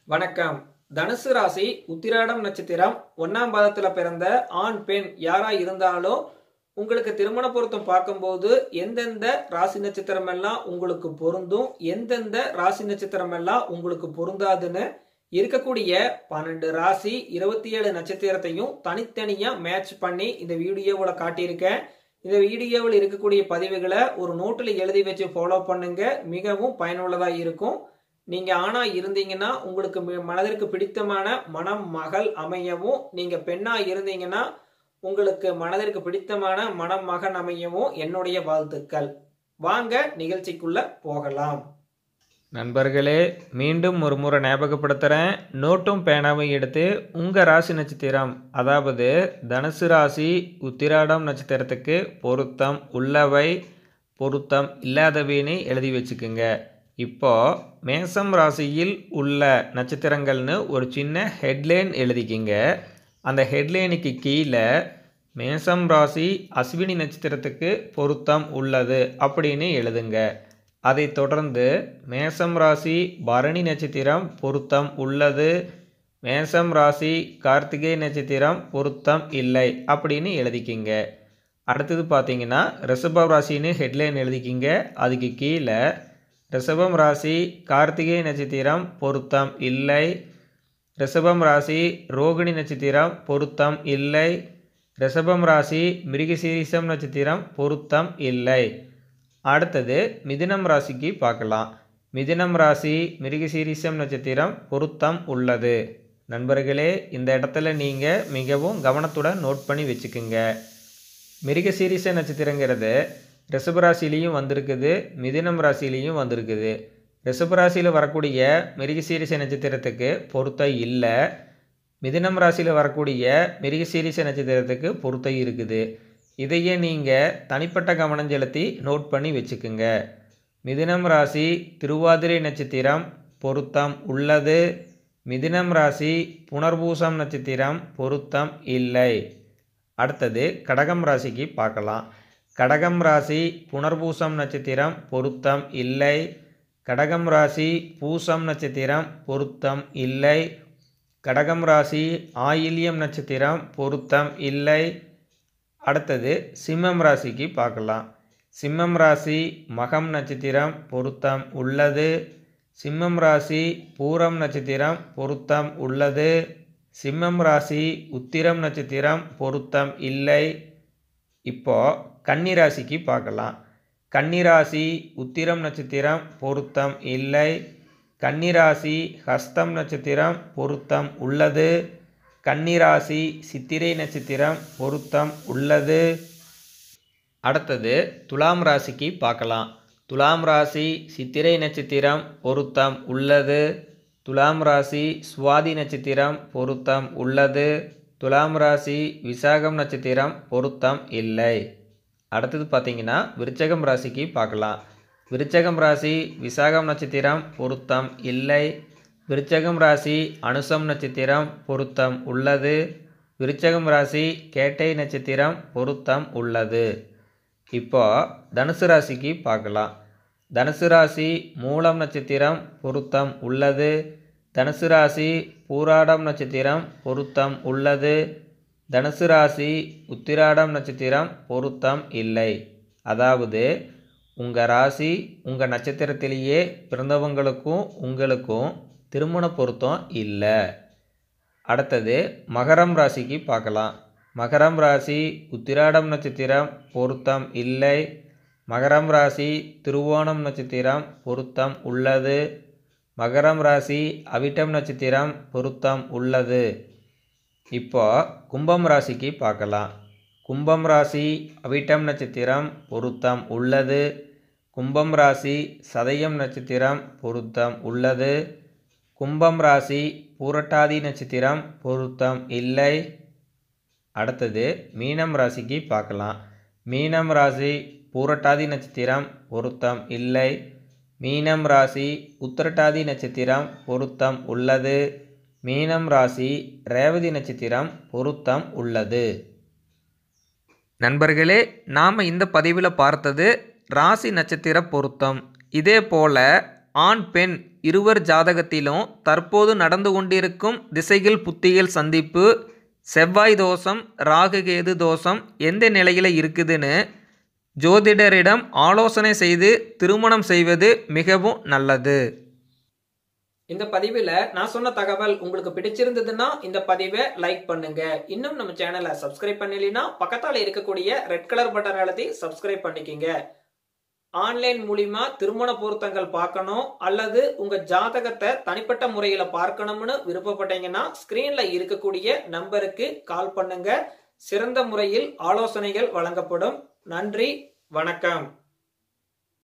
வணக்கம் தனுசு ராசி உத்திராடம் நட்சத்திரம் ஒன்னாம் பாதத்துல பிறந்த ஆண் பெண் யாரா இருந்தாலும் உங்களுக்கு திருமண பொருத்தம் பார்க்கும்போது எந்தெந்த ராசி நட்சத்திரம் எல்லாம் உங்களுக்கு பொருந்தும் எந்தெந்த ராசி நட்சத்திரம் எல்லாம் உங்களுக்கு பொருந்தாதுன்னு இருக்கக்கூடிய பன்னெண்டு ராசி இருபத்தி ஏழு நட்சத்திரத்தையும் தனித்தனியா மேட்ச் பண்ணி இந்த வீடியோவோட காட்டியிருக்கேன் இந்த வீடியோவில் இருக்கக்கூடிய பதிவுகளை ஒரு நோட்டில் எழுதி வச்சு ஃபாலோ பண்ணுங்க மிகவும் பயனுள்ளதா இருக்கும் நீங்க ஆணா இருந்தீங்கன்னா உங்களுக்கு மி- மனதிற்கு பிடித்தமான மனம் மகள் அமையவும் நீங்க பெண்ணா இருந்தீங்கன்னா உங்களுக்கு மனதிற்கு பிடித்தமான மனம் மகன் அமையவும் என்னுடைய வாழ்த்துக்கள் வாங்க நிகழ்ச்சிக்குள்ள போகலாம் நண்பர்களே மீண்டும் ஒரு முறை ஞாபகப்படுத்துகிறேன் நோட்டும் பேனாவும் எடுத்து உங்கள் ராசி நட்சத்திரம் அதாவது தனுசு ராசி உத்திராடம் நட்சத்திரத்துக்கு பொருத்தம் உள்ளவை பொருத்தம் இல்லாதவைன்னு எழுதி வச்சுக்குங்க இப்போ மேசம் ராசியில் உள்ள நட்சத்திரங்கள்னு ஒரு சின்ன ஹெட்லைன் எழுதிக்கிங்க அந்த ஹெட்லைனுக்கு கீழே மேசம் ராசி அஸ்வினி நட்சத்திரத்துக்கு பொருத்தம் உள்ளது அப்படின்னு எழுதுங்க அதைத் தொடர்ந்து மேசம் ராசி பரணி நட்சத்திரம் பொருத்தம் உள்ளது மேசம் ராசி கார்த்திகை நட்சத்திரம் பொருத்தம் இல்லை அப்படின்னு எழுதிக்கிங்க அடுத்தது பார்த்தீங்கன்னா ரிஷபம் ராசின்னு ஹெட்லைன் எழுதிக்கிங்க அதுக்கு கீழே ரிஷபம் ராசி கார்த்திகை நட்சத்திரம் பொருத்தம் இல்லை ரிஷபம் ராசி ரோகிணி நட்சத்திரம் பொருத்தம் இல்லை ரிஷபம் ராசி மிருகசீரிசம் நட்சத்திரம் பொருத்தம் இல்லை அடுத்தது மிதுனம் ராசிக்கு பார்க்கலாம் மிதுனம் ராசி மிருகசீரிசம் நட்சத்திரம் பொருத்தம் உள்ளது நண்பர்களே இந்த இடத்துல நீங்கள் மிகவும் கவனத்துடன் நோட் பண்ணி வச்சுக்குங்க மிருகசீரிச நட்சத்திரங்கிறது ரிஷபராசிலையும் வந்திருக்குது மிதுனம் ராசிலையும் வந்திருக்குது ரிஷபராசியில் வரக்கூடிய மிருகசீரிச நட்சத்திரத்துக்கு பொருத்தம் இல்லை மிதுனம் ராசியில் வரக்கூடிய மிருகசீரிச நட்சத்திரத்துக்கு பொருத்தம் இருக்குது இதையே நீங்கள் தனிப்பட்ட கவனம் செலுத்தி நோட் பண்ணி வச்சுக்குங்க மிதுனம் ராசி திருவாதிரை நட்சத்திரம் பொருத்தம் உள்ளது மிதுனம் ராசி புனர்பூசம் நட்சத்திரம் பொருத்தம் இல்லை அடுத்தது கடகம் ராசிக்கு பார்க்கலாம் கடகம் ராசி புனர்பூசம் நட்சத்திரம் பொருத்தம் இல்லை கடகம் ராசி பூசம் நட்சத்திரம் பொருத்தம் இல்லை கடகம் ராசி ஆயில்யம் நட்சத்திரம் பொருத்தம் இல்லை அடுத்தது சிம்மம் ராசிக்கு பார்க்கலாம் சிம்மம் ராசி மகம் நட்சத்திரம் பொருத்தம் உள்ளது சிம்மம் ராசி பூரம் நட்சத்திரம் பொருத்தம் உள்ளது சிம்மம் ராசி உத்திரம் நட்சத்திரம் பொருத்தம் இல்லை இப்போ கன்னி ராசிக்கு பார்க்கலாம் கன்னி ராசி உத்திரம் நட்சத்திரம் பொருத்தம் இல்லை கன்னி ராசி ஹஸ்தம் நட்சத்திரம் பொருத்தம் உள்ளது கன்னி ராசி சித்திரை நட்சத்திரம் பொருத்தம் உள்ளது அடுத்தது துலாம் ராசிக்கு பார்க்கலாம் துலாம் ராசி சித்திரை நட்சத்திரம் பொருத்தம் உள்ளது துலாம் ராசி சுவாதி நட்சத்திரம் பொருத்தம் உள்ளது துலாம் ராசி விசாகம் நட்சத்திரம் பொருத்தம் இல்லை அடுத்தது பார்த்தீங்கன்னா விருச்சகம் ராசிக்கு பார்க்கலாம் விருச்சகம் ராசி விசாகம் நட்சத்திரம் பொருத்தம் இல்லை விருச்சகம் ராசி அனுசம் நட்சத்திரம் பொருத்தம் உள்ளது விருச்சகம் ராசி கேட்டை நட்சத்திரம் பொருத்தம் உள்ளது இப்போ தனுசு ராசிக்கு பார்க்கலாம் தனுசு ராசி மூலம் நட்சத்திரம் பொருத்தம் உள்ளது தனுசு ராசி பூராடம் நட்சத்திரம் பொருத்தம் உள்ளது தனுசு ராசி உத்திராடம் நட்சத்திரம் பொருத்தம் இல்லை அதாவது உங்கள் ராசி உங்கள் நட்சத்திரத்திலேயே பிறந்தவங்களுக்கும் உங்களுக்கும் திருமண பொருத்தம் இல்லை அடுத்தது மகரம் ராசிக்கு பார்க்கலாம் மகரம் ராசி உத்திராடம் நட்சத்திரம் பொருத்தம் இல்லை மகரம் ராசி திருவோணம் நட்சத்திரம் பொருத்தம் உள்ளது மகரம் ராசி அவிட்டம் நட்சத்திரம் பொருத்தம் உள்ளது இப்போ கும்பம் ராசிக்கு பார்க்கலாம் கும்பம் ராசி அவிட்டம் நட்சத்திரம் பொருத்தம் உள்ளது கும்பம் ராசி சதயம் நட்சத்திரம் பொருத்தம் உள்ளது கும்பம் ராசி பூரட்டாதி நட்சத்திரம் பொருத்தம் இல்லை அடுத்தது மீனம் ராசிக்கு பார்க்கலாம் மீனம் ராசி பூரட்டாதி நட்சத்திரம் பொருத்தம் இல்லை மீனம் ராசி உத்திரட்டாதி நட்சத்திரம் பொருத்தம் உள்ளது மீனம் ராசி ரேவதி நட்சத்திரம் பொருத்தம் உள்ளது நண்பர்களே நாம் இந்த பதிவில் பார்த்தது ராசி நட்சத்திர பொருத்தம் இதே போல் ஆண் பெண் இருவர் ஜாதகத்திலும் தற்போது நடந்து கொண்டிருக்கும் திசைகள் புத்திகள் சந்திப்பு செவ்வாய் தோஷம் ராகுகேது தோஷம் எந்த நிலையில் இருக்குதுன்னு ஜோதிடரிடம் ஆலோசனை செய்து திருமணம் செய்வது மிகவும் நல்லது இந்த பதிவில் நான் சொன்ன தகவல் உங்களுக்கு பிடிச்சிருந்ததுன்னா இந்த பதிவை லைக் பண்ணுங்க இன்னும் நம்ம சேனலை சப்ஸ்கிரைப் பண்ணலைன்னா பக்கத்தால இருக்கக்கூடிய ரெட் கலர் பட்டன் அழுத்தி சப்ஸ்கிரைப் பண்ணிக்கிங்க ஆன்லைன் மூலியமா திருமண பொருத்தங்கள் பார்க்கணும் அல்லது உங்க ஜாதகத்தை தனிப்பட்ட முறையில பார்க்கணும்னு விருப்பப்பட்டீங்கன்னா ஸ்கிரீன்ல இருக்கக்கூடிய நம்பருக்கு கால் பண்ணுங்க சிறந்த முறையில் ஆலோசனைகள் வழங்கப்படும் நன்றி வணக்கம்